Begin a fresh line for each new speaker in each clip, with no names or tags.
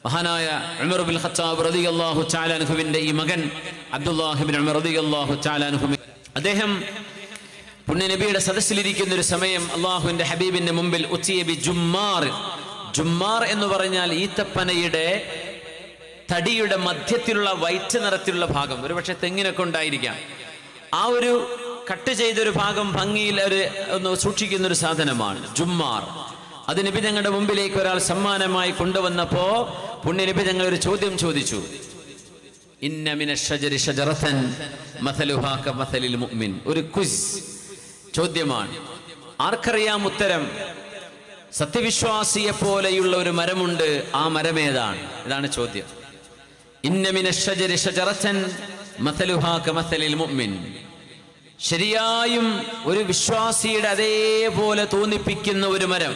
മഹാനായ Umar bin Khattab റളിയല്ലാഹു തആല അൻഹുവിന്റെ ഈ മകൻ അബ്ദുല്ലാഹിബിൻ ഉമർ റളിയല്ലാഹു തആല അൻഹു അദ്ദേഹം പുണ്യനബിയുടെ സദസ്സിലിരിക്കുന്ന ഒരു സമയം അള്ളാഹുവിന്റെ ഹബീബിന്റെ മുമ്പിൽ ഉച്ചിയ ബി ജുമ്മാർ ജുമ്മാർ എന്ന് പറഞ്ഞാൽ ഈത്തപ്പനയുടെ തടിയുടെ മധ്യത്തിലുള്ള വൈറ്റ് നിറത്തിലുള്ള ഭാഗം ഒരുപക്ഷെ തെങ്ങിനൊക്കെ ഉണ്ടായിരിക്കാം ആ ഒരു കട്ട് ചെയ്തൊരു ഭാഗം ഭംഗിയിൽ ഒരു ഒന്ന് സൂക്ഷിക്കുന്ന ഒരു സാധനമാണ് ജുമ്മാർ അത് നബി ഞങ്ങളുടെ മുമ്പിലേക്ക് ഒരാൾ സമ്മാനമായി കൊണ്ടുവന്നപ്പോ പുണ്യനബി ഞങ്ങൾ ഒരു ചോദ്യം ചോദിച്ചു ഇന്ന മിന ഷജരി ഷജറത്തൻ മഥലുഹാ കമഥലിൽ മുഅ്മിൻ ഒരു ക്വിസ് ചോദ്യമാണ് ആർക്കറിയാം ഉത്തരം സത്യവിശ്വാസിയെ പോലെയുള്ള ഒരു മരമുണ്ട് ആ മരം ഏതാണ് ഇതാണ് ചോദ്യം ഇന്ന മിന ഷജരി ഷജറത്തൻ മഥലുഹാ കമഥലിൽ മുഅ്മിൻ ശരിയായും ഒരു വിശ്വാസിയുടെ അതേപോലെ തോന്നിപ്പിക്കുന്ന ഒരു മരം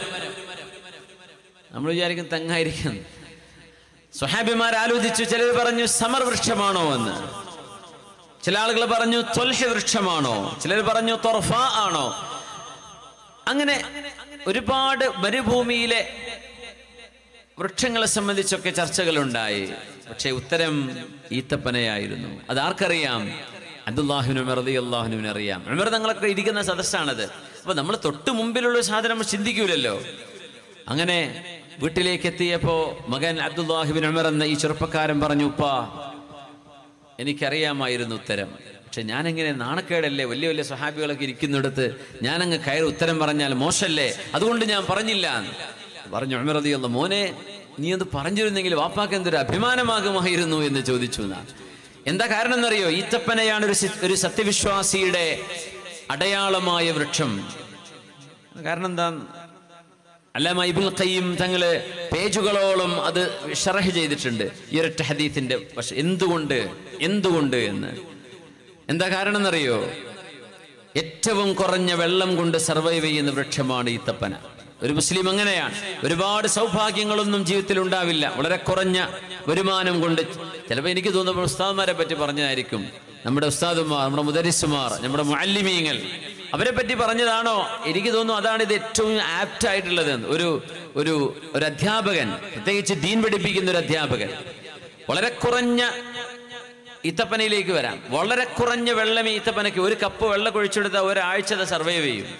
നമ്മൾ വിചാരിക്കും തെങ്ങായിരിക്കും സ്വഹാബിമാർ ആലോചിച്ചു ചിലർ പറഞ്ഞു സമർ വൃക്ഷമാണോ എന്ന് ചില ആളുകൾ പറഞ്ഞു തൊൽഹ വൃക്ഷമാണോ ചിലർ പറഞ്ഞു തൊർഫ ആണോ അങ്ങനെ ഒരുപാട് മരുഭൂമിയിലെ വൃക്ഷങ്ങളെ സംബന്ധിച്ചൊക്കെ ചർച്ചകളുണ്ടായി പക്ഷേ ഉത്തരം ഈത്തപ്പനയായിരുന്നു അത് ആർക്കറിയാം അബ്ദുല്ലാഹിനും റതി അള്ളാഹുനുവിന് അറിയാം ഉമർ തങ്ങളൊക്കെ ഇരിക്കുന്ന സദസ്സാണത് അപ്പൊ നമ്മൾ തൊട്ട് മുമ്പിലുള്ള ഒരു സാധനം നമ്മൾ ചിന്തിക്കൂലല്ലോ അങ്ങനെ വീട്ടിലേക്ക് എത്തിയപ്പോ മകൻ അബ്ദുല്ലാഹിബിൻ ഉമർ എന്ന ഈ ചെറുപ്പക്കാരൻ പറഞ്ഞു ഉപ്പാ എനിക്കറിയാമായിരുന്നു ഉത്തരം പക്ഷെ ഞാനെങ്ങനെ നാണക്കേടല്ലേ വലിയ വലിയ സ്വഹാബികളൊക്കെ ഇരിക്കുന്നിടത്ത് ഞാനങ്ങ് കയറി ഉത്തരം പറഞ്ഞാൽ മോശല്ലേ അതുകൊണ്ട് ഞാൻ പറഞ്ഞില്ല എന്ന്. പറഞ്ഞു ഉമറതിയുള്ള മോനെ നീ അത് പറഞ്ഞിരുന്നെങ്കിൽ വാപ്പാക്ക് എന്തൊരു അഭിമാനമാകുമായിരുന്നു എന്ന് ചോദിച്ചു എന്നാ എന്താ കാരണം എന്നറിയോ ഈത്തപ്പനയാണ് ഒരു സി- ഒരു സത്യവിശ്വാസിയുടെ അടയാളമായ വൃക്ഷം കാരണം എന്താ അല്ലാമ ഇബുൽ ഖയ്യിം തങ്ങള് പേജുകളോളം അത് ഷറഹ് ചെയ്തിട്ടുണ്ട് ഈ ഒരൊറ്റ ഹദീത്തിന്റെ പക്ഷെ എന്തുകൊണ്ട് എന്തുകൊണ്ട് എന്ന് എന്താ കാരണം എന്നറിയോ ഏറ്റവും കുറഞ്ഞ വെള്ളം കൊണ്ട് സർവൈവ് ചെയ്യുന്ന വൃക്ഷമാണ് ഈത്തപ്പന ഒരു മുസ്ലിം അങ്ങനെയാണ് ഒരുപാട് സൗഭാഗ്യങ്ങളൊന്നും ജീവിതത്തിൽ ഉണ്ടാവില്ല വളരെ കുറഞ്ഞ വരുമാനം കൊണ്ട് ചിലപ്പോൾ എനിക്ക് തോന്നുമ്പോൾ ഉസ്താദ്മാരെ പറ്റി പറഞ്ഞതായിരിക്കും നമ്മുടെ ഉസ്താദുമാർ നമ്മുടെ മുദരിസുമാർ നമ്മുടെ മുഅല്ലിമീങ്ങൾ അവരെ പറ്റി പറഞ്ഞതാണോ എനിക്ക് തോന്നുന്നു അതാണ് ഇത് ഏറ്റവും ആപ്റ്റ് ആയിട്ടുള്ളത് എന്ന്. ഒരു ഒരു ഒരു അധ്യാപകൻ പ്രത്യേകിച്ച് ദീൻ പഠിപ്പിക്കുന്ന ഒരു അധ്യാപകൻ വളരെ കുറഞ്ഞ ഈത്തപ്പനയിലേക്ക് വരാം വളരെ കുറഞ്ഞ വെള്ളം ഈ ഈത്തപ്പനയ്ക്ക് ഒരു കപ്പ് വെള്ളം കുഴിച്ചെടുത്താൽ ഒരാഴ്ച അത് സർവൈവ് ചെയ്യും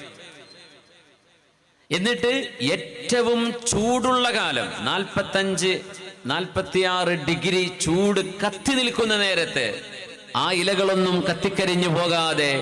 എന്നിട്ട് ഏറ്റവും ചൂടുള്ള കാലം നാൽപ്പത്തഞ്ച് നാൽപ്പത്തിയാറ് ഡിഗ്രി ചൂട് കത്തി നിൽക്കുന്ന നേരത്ത് ആ ഇലകളൊന്നും കത്തിക്കരിഞ്ഞു പോകാതെ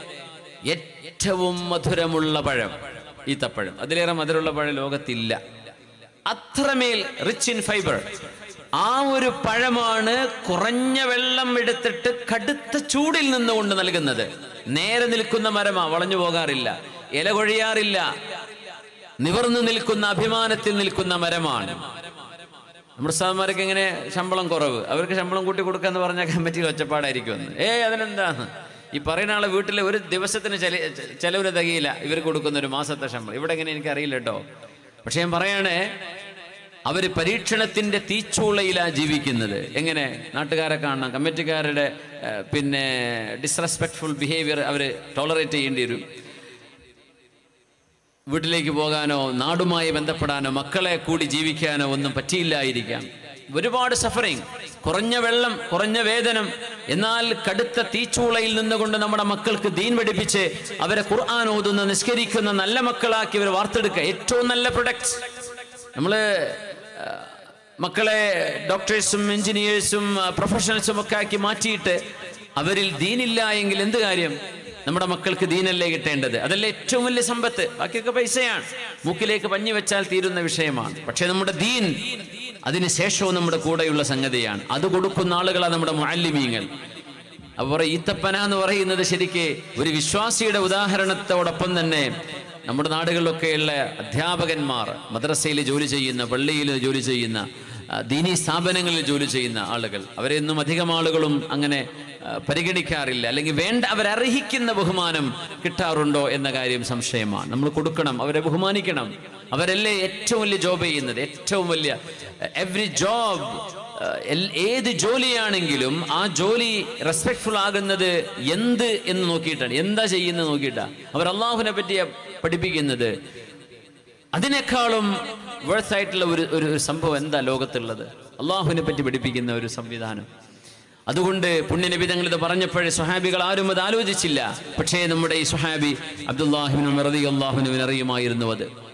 ഏറ്റവും മധുരമുള്ള പഴം ഈത്തപ്പഴം അതിലേറെ മധുരമുള്ള പഴം ലോകത്തില്ല അത്രമേൽ റിച്ച് ഇൻ ഫൈബർ ആ ഒരു പഴമാണ് കുറഞ്ഞ വെള്ളം എടുത്തിട്ട് കടുത്ത ചൂടിൽ നിന്നുകൊണ്ട് നൽകുന്നത് നേരെ നിൽക്കുന്ന മരമാ വളഞ്ഞു പോകാറില്ല ഇല കൊഴിയാറില്ല നിവർന്നു നിൽക്കുന്ന അഭിമാനത്തിൽ നിൽക്കുന്ന മരമാണ് നമ്മുടെ സാമാർക്ക് എങ്ങനെ ശമ്പളം കുറവ് അവർക്ക് ശമ്പളം കൂട്ടി കൊടുക്കാന്ന് പറഞ്ഞാൽ കമ്മിറ്റിയിൽ ഒച്ചപ്പാടായിരിക്കുമെന്ന് ഏ അതിനെന്താന്ന് ഈ പറയുന്ന ആളെ വീട്ടിൽ ഒരു ദിവസത്തിന് ചെല ചെലവിന് തികയില്ല ഇവർ കൊടുക്കുന്ന ഒരു മാസത്തെ ശമ്പളം ഇവിടെ എങ്ങനെ എനിക്ക് അറിയില്ല കേട്ടോ പക്ഷെ ഞാൻ പറയണേ അവര് പരീക്ഷണത്തിന്റെ തീച്ചൂളയിലാ ജീവിക്കുന്നത് എങ്ങനെ നാട്ടുകാരെ കാണണം കമ്മിറ്റിക്കാരുടെ ഏഹ്, പിന്നെ ഡിസ്റെസ്പെക്ട്ഫുൾ ബിഹേവിയർ അവർ ടോളറേറ്റ് ചെയ്യേണ്ടി വരും വീട്ടിലേക്ക് പോകാനോ നാടുമായി ബന്ധപ്പെടാനോ മക്കളെ കൂടി ജീവിക്കാനോ ഒന്നും പറ്റിയില്ലായിരിക്കാം ഒരുപാട് സഫറിങ് കുറഞ്ഞ വെള്ളം കുറഞ്ഞ വേതനം എന്നാൽ കടുത്ത തീച്ചൂളയിൽ നിന്നുകൊണ്ട് നമ്മുടെ മക്കൾക്ക് ദീൻ പഠിപ്പിച്ച് അവരെ ഖുർആൻ ഓതുന്ന നിസ്കരിക്കുന്ന നല്ല മക്കളാക്കി അവർ വാർത്തെടുക്കുക ഏറ്റവും നല്ല പ്രൊഡക്ട്സ് നമ്മള് ആ, മക്കളെ ഡോക്ടേഴ്സും എഞ്ചിനീയേഴ്സും പ്രൊഫഷണൽസും ഒക്കെ ആക്കി മാറ്റിയിട്ട് അവരിൽ ദീനില്ല എങ്കിൽ എന്ത് കാര്യം നമ്മുടെ മക്കൾക്ക് ദീനല്ലേ കിട്ടേണ്ടത് അതല്ലേ ഏറ്റവും വലിയ സമ്പത്ത് ബാക്കിയൊക്കെ പൈസയാണ് മൂക്കിലേക്ക് പഞ്ഞു വെച്ചാൽ തീരുന്ന വിഷയമാണ് പക്ഷെ നമ്മുടെ ദീൻ അതിനുശേഷവും നമ്മുടെ കൂടെയുള്ള സംഗതിയാണ് അത് കൊടുക്കുന്ന ആളുകളാണ് നമ്മുടെ മുഅല്ലിമീങ്ങൾ അവർ ഈത്തപ്പന എന്ന് പറയുന്നത് ശരിക്ക് ഒരു വിശ്വാസിയുടെ ഉദാഹരണത്തോടൊപ്പം തന്നെ നമ്മുടെ നാടുകളിലൊക്കെയുള്ള അധ്യാപകന്മാർ മദ്രസയിൽ ജോലി ചെയ്യുന്ന പള്ളിയിൽ ജോലി ചെയ്യുന്ന ആ, ദീനീ സ്ഥാപനങ്ങളിൽ ജോലി ചെയ്യുന്ന ആളുകൾ അവരെയൊന്നും അധികം ആളുകളും അങ്ങനെ ആ, പരിഗണിക്കാറില്ല അല്ലെങ്കിൽ വേണ്ട അവരർഹിക്കുന്ന ബഹുമാനം കിട്ടാറുണ്ടോ എന്ന കാര്യം സംശയമാണ് നമ്മൾ കൊടുക്കണം അവരെ ബഹുമാനിക്കണം അവരല്ലേ ഏറ്റവും വലിയ ജോബ് ചെയ്യുന്നത് ഏറ്റവും വലിയ എവറി ജോബ് ഏത് ജോലിയാണെങ്കിലും ആ ജോലി റെസ്പെക്ട്ഫുൾ ആകുന്നത് എന്ത് എന്ന് നോക്കിയിട്ടാണ് എന്താ ചെയ്യുന്നത് നോക്കിയിട്ടാണ് അവർ അള്ളാഹുവിനെ പറ്റിയ പഠിപ്പിക്കുന്നത് അതിനേക്കാളും വേഴ്സ് ആയിട്ടുള്ള ഒരു ഒരു ഒരു സംഭവം എന്താ ലോകത്തുള്ളത് അള്ളാഹുവിനെ പറ്റി പഠിപ്പിക്കുന്ന ഒരു സംവിധാനം അതുകൊണ്ട് പുണ്യനബി തങ്ങൾ ഇത് പറഞ്ഞപ്പോഴേ സ്വഹാബികൾ ആരും അത് ആലോചിച്ചില്ല പക്ഷേ നമ്മുടെ ഈ സ്വഹാബി അബ്ദുല്ലാഹിബിനും റതി അള്ളാഹുനുവിന് അറിയുമായിരുന്നു അത്